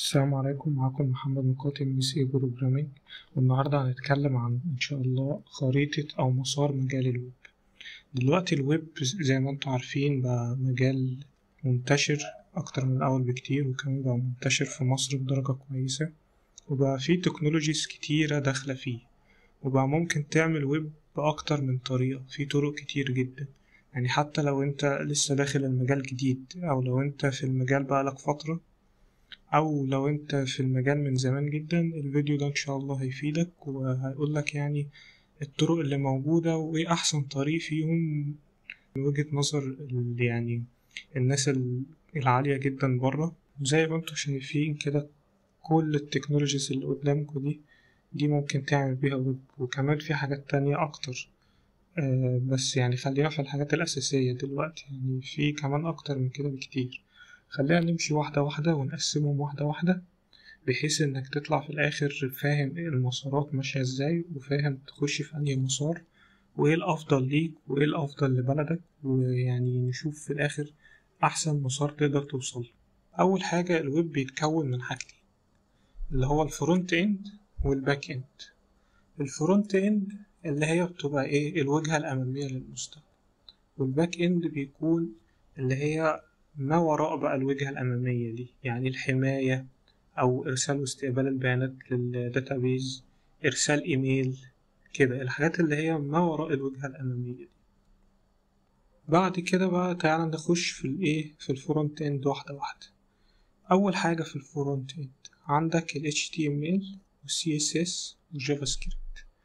السلام عليكم معاكم محمد مقاتل من سي بروجرامينج والنهاردة هنتكلم عن إن شاء الله خريطة أو مسار مجال الويب دلوقتي الويب زي ما انتوا عارفين بقى مجال منتشر أكتر من الأول بكتير وكمان بقى منتشر في مصر بدرجة كويسة وبقى فيه تكنولوجيز كتيرة داخلة فيه وبقى ممكن تعمل ويب بأكتر من طريقة في طرق كتير جدا يعني حتى لو انت لسه داخل المجال جديد أو لو انت في المجال بقالك فترة او لو انت في المجال من زمان جدا الفيديو ده ان شاء الله هيفيدك وهيقولك يعني الطرق اللي موجودة وايه احسن طريق فيهم من وجهة نظر ال- يعني الناس ال- العالية جدا بره زي ما انتوا شايفين كده كل التكنولوجيز اللي قدامكوا دي دي ممكن تعمل بيها ويب وكمان في حاجات تانية اكتر آه بس يعني خلينا في الحاجات الأساسية دلوقتي يعني في كمان أكتر من كده بكتير خلينا نمشي واحدة واحدة ونقسمهم واحدة واحدة بحيث إنك تطلع في الآخر فاهم المسارات ماشية إزاي وفاهم تخش في أنهي مسار وإيه الأفضل ليك وإيه الأفضل لبلدك ويعني نشوف في الآخر أحسن مسار تقدر توصل أول حاجة الويب بيتكون من حاجتين اللي هو الفرونت إند والباك إند الفرونت إند اللي هي بتبقى إيه الواجهة الأمامية للمستخدم والباك إند بيكون اللي هي ما وراء بقى الواجهة الأمامية دي يعني الحماية أو إرسال واستقبال البيانات للداتابيز إرسال إيميل كده الحاجات اللي هي ما وراء الواجهة الأمامية دي بعد كده بقى تعالى نخش في الإيه في الفرونت إند واحدة واحدة أول حاجة في الفرونت إند عندك ال HTML وال CSS والجافا سكريبت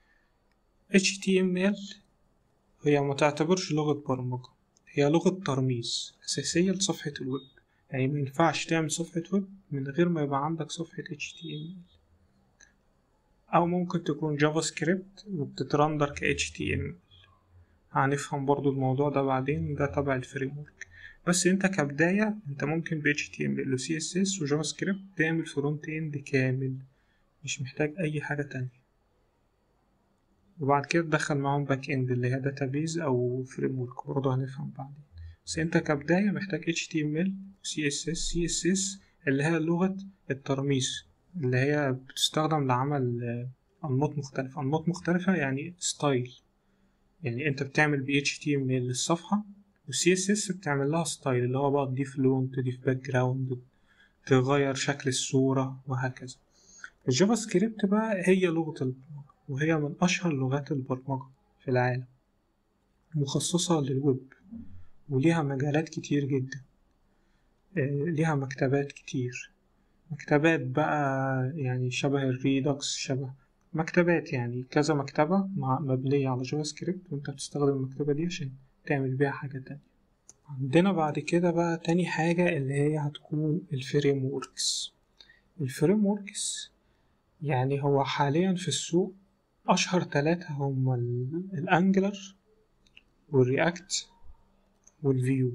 HTML هي ما تعتبرش لغة برمجة هي لغة ترميز أساسية لصفحة الويب يعني ما ينفعش تعمل صفحة ويب من غير ما يبقى عندك صفحة HTML أو ممكن تكون جافا سكريبت وبتترندر ك HTML هنفهم برضو الموضوع ده بعدين ده تبع الفريم ورك بس انت كبداية انت ممكن ب HTML و CSS و جافا سكريبت تعمل فرونت اند كامل مش محتاج أي حاجة تانية وبعد كده تدخل معاهم باك اند اللي هي داتابيز او فريم ورك برضه هنفهم بعدين بس انت كبداية محتاج HTML CSS CSS اللي هي لغة الترميز اللي هي بتستخدم لعمل آه، أنماط مختلفة أنماط مختلفة يعني ستايل يعني انت بتعمل ب HTML للصفحة و CSS بتعمل لها ستايل اللي هو بقى تضيف لون تضيف باك جراوند تغير شكل الصورة وهكذا الجافا سكريبت بقى هي لغة البرمجة وهي من أشهر لغات البرمجة في العالم مخصصة للويب وليها مجالات كتير جدا آه، ليها مكتبات كتير مكتبات بقى يعني شبه الريدكس شبه مكتبات يعني كذا مكتبة مع مبنية على جافا سكريبت وانت بتستخدم المكتبة دي عشان تعمل بيها حاجة تانية عندنا بعد كده بقى تاني حاجة اللي هي هتكون الفريم ووركس الفريم ووركس يعني هو حاليا في السوق أشهر ثلاثة هما ال- الأنجلر والرياكت والفيو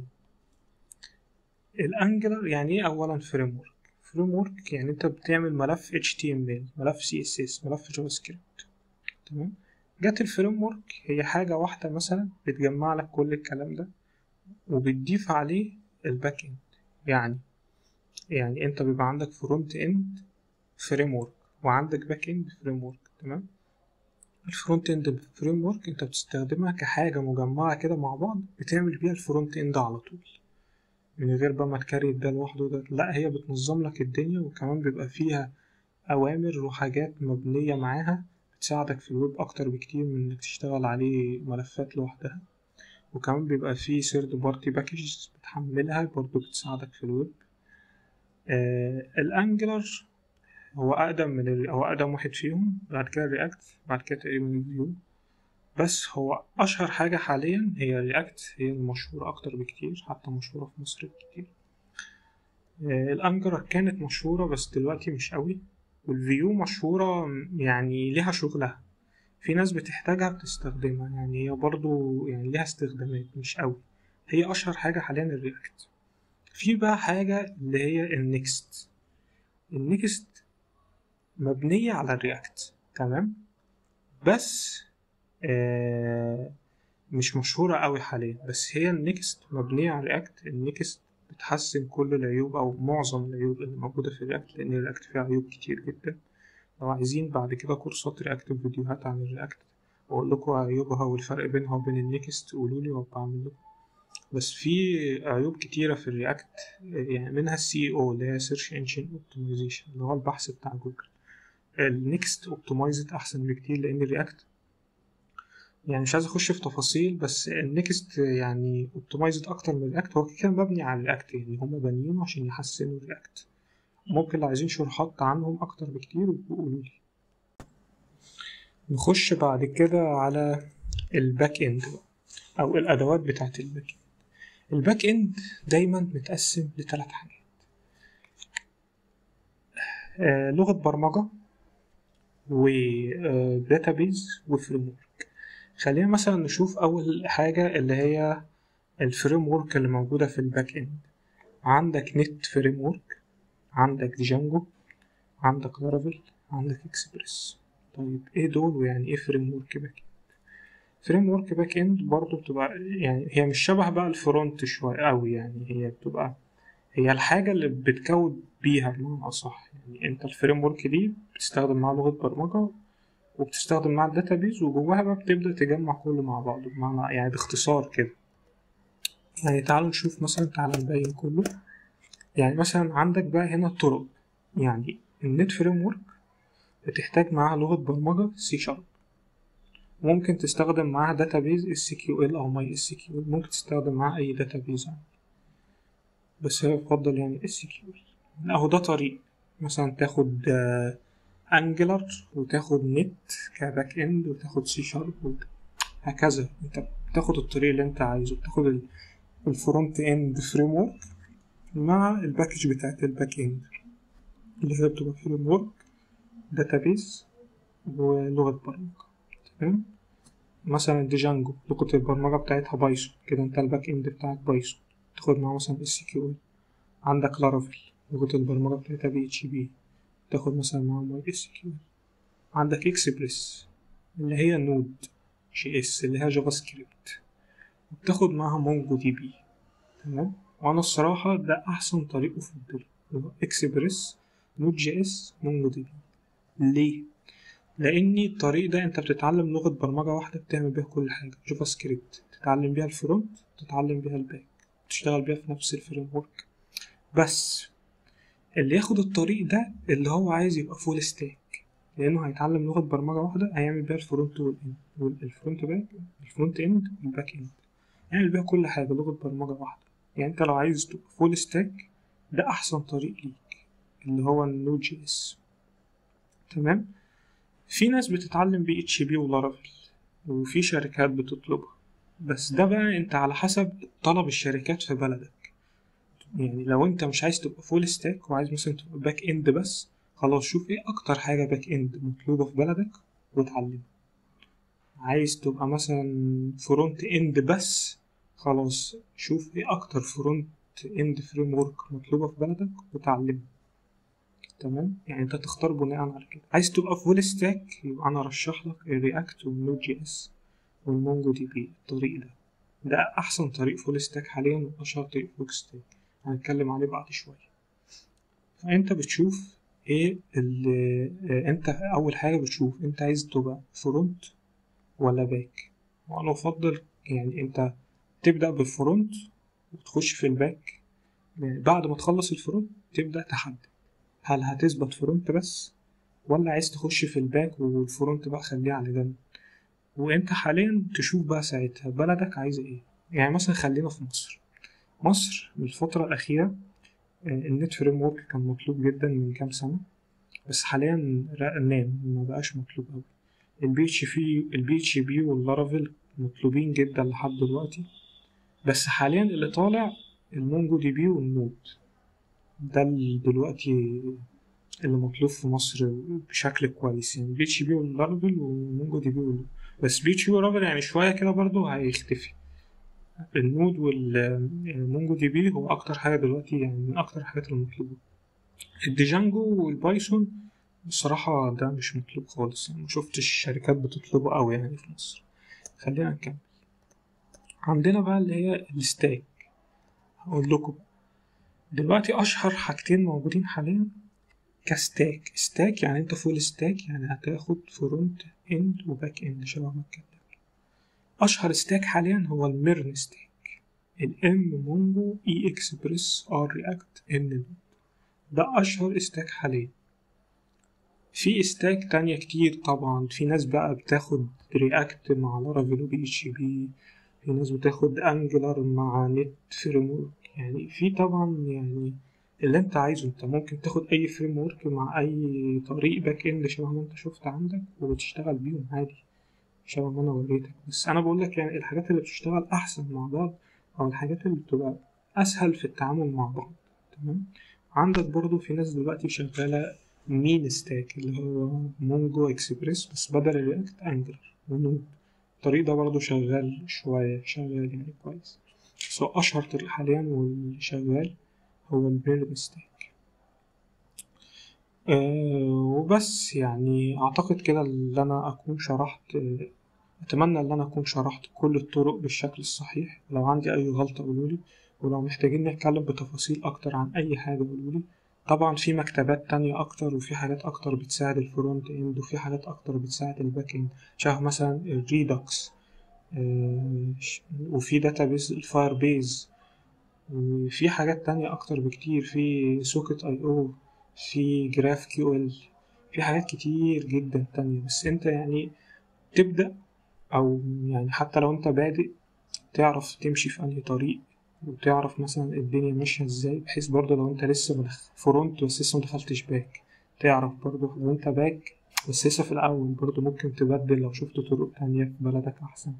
الأنجلر يعني إيه أولا فريم ورك فريم ورك يعني أنت بتعمل ملف HTML ملف CSS ملف جافا سكريبت تمام جت الفريم ورك هي حاجة واحدة مثلا بتجمع لك كل الكلام ده وبتضيف عليه الباك اند يعني يعني انت بيبقى عندك فرونت اند فريم ورك وعندك باك اند فريم ورك تمام الفرونت اند فريم ورك انت بتستخدمها كحاجة مجمعة كده مع بعض بتعمل بيها الفرونت اند على طول من غير بقى ما تكريت ده لوحده ده لا هي بتنظم لك الدنيا وكمان بيبقى فيها أوامر وحاجات مبنية معاها بتساعدك في الويب أكتر بكتير من إنك تشتغل عليه ملفات لوحدها وكمان بيبقى فيه سيرد بارتي باكجز بتحملها برضه بتساعدك في الويب آه الأنجلر هو أقدم من ال... هو أقدم واحد فيهم بعد كده الرياكت بعد كده تقريبا الفيو بس هو أشهر حاجة حاليا هي الرياكت هي المشهورة أكتر بكتير حتى مشهورة في مصر كتير آه، الأنجلر كانت مشهورة بس دلوقتي مش قوي والفيو مشهورة يعني ليها شغلها في ناس بتحتاجها بتستخدمها يعني هي برضو يعني ليها استخدامات مش قوي هي أشهر حاجة حاليا الرياكت في بقى حاجة اللي هي النكست النكست مبنية على الرياكت تمام بس آه مش مشهورة قوي حاليا بس هي النكست مبنية على الرياكت النكست تحسن كل العيوب أو معظم العيوب اللي موجودة في الرياكت لأن الرياكت فيها عيوب كتير جدا لو عايزين بعد كده كورسات رياكت فيديوهات عن الرياكت وأقول لكم عيوبها والفرق بينها وبين النكست قولولي وأبقى أعمل لكم بس في عيوب كتيرة في الرياكت يعني منها السي او اللي هي سيرش انجن اوبتمايزيشن اللي هو البحث بتاع جوجل النكست اوبتمايزد احسن بكتير لان الرياكت يعني مش عايز اخش في تفاصيل بس النكست يعني اوبتمايزد اكتر من الرياكت هو كده مبني على الرياكت يعني هما بانيينه عشان يحسنوا الرياكت ممكن لو عايزين شروحات عنهم اكتر بكتير قولوا لي نخش بعد كده على الباك اند او الادوات بتاعت الباك اند الباك اند دايما متقسم لثلاث حاجات آه لغة برمجة وداتابيز وفريم ورك خلينا مثلا نشوف أول حاجة اللي هي الفريم ورك اللي موجودة في الباك اند عندك نت فريم ورك عندك جانجو عندك لارافيل عندك اكسبريس طيب ايه دول ويعني ايه فريم ورك باك اند فريم ورك باك اند برضه بتبقى يعني هي مش شبه بقى الفرونت شوية أوي يعني هي بتبقى هي الحاجة اللي بتكود بيها بمعنى أصح يعني أنت الفريم ورك دي بتستخدم معاها لغة برمجة وبتستخدم معاها الداتابيز وجواها بقى بتبدأ تجمع كله مع بعضه بمعنى يعني باختصار كده يعني تعالوا نشوف مثلا تعالى نبين كله يعني مثلا عندك بقى هنا الطرق يعني النت فريم ورك بتحتاج معاها لغة برمجة سي شارب ممكن تستخدم معاها داتابيز اس كيو ال او ماي اس كيو ال ممكن تستخدم معاها اي داتابيز عادي بس هي بفضل يعني اس كيو ال اهو ده طريق مثلا تاخد انجلر وتاخد نت كباك اند وتاخد سي شارب هكذا انت بتاخد الطريق اللي انت عايزه بتاخد الفرونت اند فريم ورك مع الباكج بتاعت الباك اند اللي هي بتبقى فريم ورك داتابيز ولغة برمجة تمام مثلا ديجانجو لغة البرمجة بتاعتها بايثون كده انت الباك اند بتاعك بايثون تاخد معاه مثلا اس كيو ال عندك لارافيل لغة البرمجة بتاعتها بي اتش بي تاخد مثلا معاه ماي اس كيو عندك اكسبريس اللي هي نود جي اس اللي هي جافا سكريبت وبتاخد معاها مونجو دي بي تمام وانا الصراحة ده احسن طريق افضله اكسبريس نود جي اس مونجو دي بي ليه لاني الطريق ده انت بتتعلم لغة برمجة واحدة بتعمل بيها كل حاجة جافا سكريبت تتعلم بيها الفرونت تتعلم بيها الباك تشتغل بيها في نفس الفريم ورك بس اللي ياخد الطريق ده اللي هو عايز يبقى فول ستاك لانه هيتعلم لغة برمجة واحدة هيعمل بيها الفرونت والفرونت باك الفرونت اند والباك اند يعمل بيها كل حاجة لغة برمجة واحدة يعني انت لو عايز تبقى فول ستاك ده احسن طريق ليك اللي هو النود جي اس تمام في ناس بتتعلم بي اتش بي ولارافيل وفي شركات بتطلبها بس ده بقى انت على حسب طلب الشركات في بلدك يعني لو انت مش عايز تبقى فول ستاك وعايز مثلا تبقى باك اند بس خلاص شوف ايه اكتر حاجة باك اند مطلوبة في بلدك وتعلمها عايز تبقى مثلا فرونت اند بس خلاص شوف ايه اكتر فرونت اند فريم ورك مطلوبة في بلدك وتعلمها تمام يعني انت تختار بناء على كده عايز تبقى فول ستاك يبقى انا ارشح لك الرياكت والنود جي اس والمونجو دي بي الطريق ده ده احسن طريق فول ستاك حاليا واشهر طريق فول ستاك هنتكلم عليه بعد شويه فانت بتشوف ايه اللي انت اول حاجه بتشوف انت عايز تبقى فرونت ولا باك وانا افضل يعني انت تبدا بالفرونت وتخش في الباك يعني بعد ما تخلص الفرونت تبدا تحدد هل هتثبت فرونت بس ولا عايز تخش في الباك والفرونت بقى خليه على جنب وانت حاليا تشوف بقى ساعتها بلدك عايزة ايه يعني مثلا خلينا في مصر مصر الفترة الأخيرة النت فريم ورك كان مطلوب جدا من كام سنة بس حاليا نام ما بقاش مطلوب أوي البي اتش بي البي اتش بي واللارافيل مطلوبين جدا لحد دلوقتي بس حاليا اللي طالع المونجو دي بي والنود ده دلوقتي اللي مطلوب في مصر بشكل كويس يعني بي اتش بي واللارافيل ومونجو دي بي والنود بس بي اتش بي واللارافيل يعني شوية كده برضو هيختفي النود والمونجو دي بي هو أكتر حاجة دلوقتي يعني من أكتر الحاجات المطلوبة الديجانجو والبايثون بصراحة ده مش مطلوب خالص يعني مشوفتش الشركات بتطلبه أوي يعني في مصر خلينا نكمل عندنا بقى اللي هي الستاك هقول لكم دلوقتي اشهر حاجتين موجودين حاليا كستاك ستاك يعني انت فول ستاك يعني هتاخد فرونت اند وباك اند شبه ما اتكلمنا اشهر ستاك حاليا هو الميرن ستاك الام مونجو اي اكسبريس ار رياكت ان ده اشهر ستاك حاليا في ستاك تانية كتير طبعا في ناس بقى بتاخد رياكت مع لارافيل وبي اتش بي في ناس بتاخد انجلر مع نت فريم يعني في طبعا يعني اللي انت عايزه انت ممكن تاخد اي فريم ورك مع اي طريق باك اند شبه ما انت شفت عندك وتشتغل بيهم عادي شبه ما انا وريتك بس انا بقول لك يعني الحاجات اللي بتشتغل احسن مع بعض او الحاجات اللي بتبقى اسهل في التعامل مع بعض تمام عندك برضو في ناس دلوقتي شغالة مين ستاك اللي هو مونجو اكسبريس بس بدل الرياكت انجلر ونود الطريق ده برضو شغال شوية شغال يعني كويس بس هو أشهر طريق حاليا واللي شغال هو البيرن ستاك أه وبس يعني أعتقد كده اللي أنا أكون شرحت أتمنى إن أنا أكون شرحت كل الطرق بالشكل الصحيح لو عندي أي غلطة قولولي ولو محتاجين نتكلم بتفاصيل أكتر عن أي حاجة قولولي طبعا في مكتبات تانية أكتر وفي حاجات أكتر بتساعد الفرونت إند وفي حاجات أكتر بتساعد الباك إند شبه مثلا الريدوكس أه وفي داتابيز الفاير بيز وفي حاجات تانية أكتر بكتير في سوكت أي أو في جراف كيو ال في حاجات كتير جدا تانية بس أنت يعني تبدأ أو يعني حتى لو أنت بادئ تعرف تمشي في أنهي طريق وتعرف مثلا الدنيا ماشية ازاي بحيث برضه لو انت لسه مدخل فرونت بس لسه مدخلتش باك تعرف برضه لو انت باك بس لسه في الأول برضه ممكن تبدل لو شفت طرق تانية في بلدك أحسن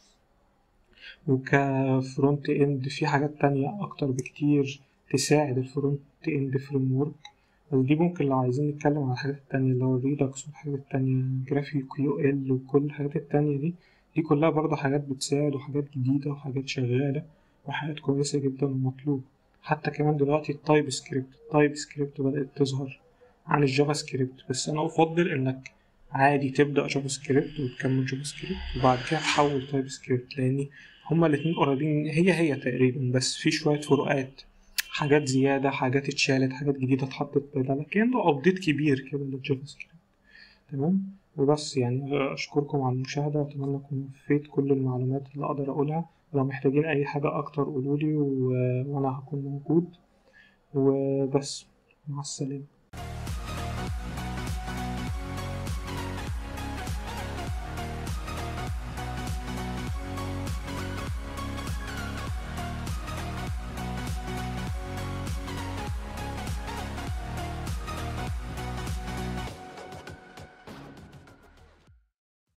وكفرونت اند في حاجات تانية أكتر بكتير تساعد الفرونت اند فريم ورك بس دي ممكن لو عايزين نتكلم عن الحاجات التانية اللي هو الريدكس والحاجات التانية جرافيك كيو ال وكل الحاجات التانية دي دي كلها برضه حاجات بتساعد وحاجات جديدة وحاجات شغالة وحاجات كويسة جدا ومطلوبة حتى كمان دلوقتي التايب سكريبت التايب سكريبت بدأت تظهر عن الجافا سكريبت بس أنا أفضل إنك عادي تبدأ جافا سكريبت وتكمل جافا سكريبت وبعد كده تحول تايب سكريبت لأن هما الاتنين قريبين هي هي تقريبا بس في شوية فروقات حاجات زيادة حاجات اتشالت حاجات جديدة اتحطت بدلها كأنه أبديت كبير كده للجافا سكريبت تمام وبس يعني أشكركم على المشاهدة وأتمنى أكون وفيت كل المعلومات اللي أقدر أقولها لو محتاجين أي حاجة أكتر قولولي و... وأنا هكون موجود وبس مع السلامة